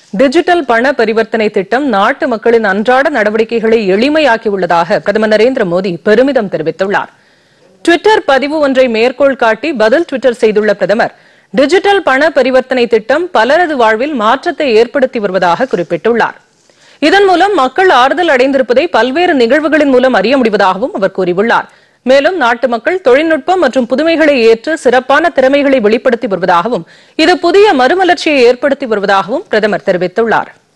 digital பண பரிவர்த்தனை திட்டம் நாட்டு மக்களின் அன்றாட நடவடிக்கைகளை எளிமையாக்கியுள்ளதாக பிரதமர் நரேந்திர மோடி பெருமிதம் தெரிவித்துள்ளார் ட்விட்டர் பதிவு ஒன்றை மேற்கோள் காட்டி பதில் ட்விட்டர் செய்துள்ள பிரதமர் டிஜிட்டல் பண பரிவர்த்தனை திட்டம் பலரது வாழ்வில் மாற்றத்தை ஏற்படுத்தி வருவதாக குறிப்பிட்டுள்ளார் இதன் மூலம் மக்கள் ஆறுதல் அடைந்திருப்பதை பல்வேறு நிகழ்வுகளின் மூலம் அறிய முடிவதாகவும் அவர் கூறியுள்ளார் மேலும் நாட்டு மக்கள் தொழில்நுட்பம் மற்றும் புதுமைகளை ஏற்று சிறப்பான திறமைகளை வெளிப்படுத்தி வருவதாகவும் இது புதிய மறுமலர்ச்சியை ஏற்படுத்தி வருவதாகவும் பிரதமர் தெரிவித்துள்ளார்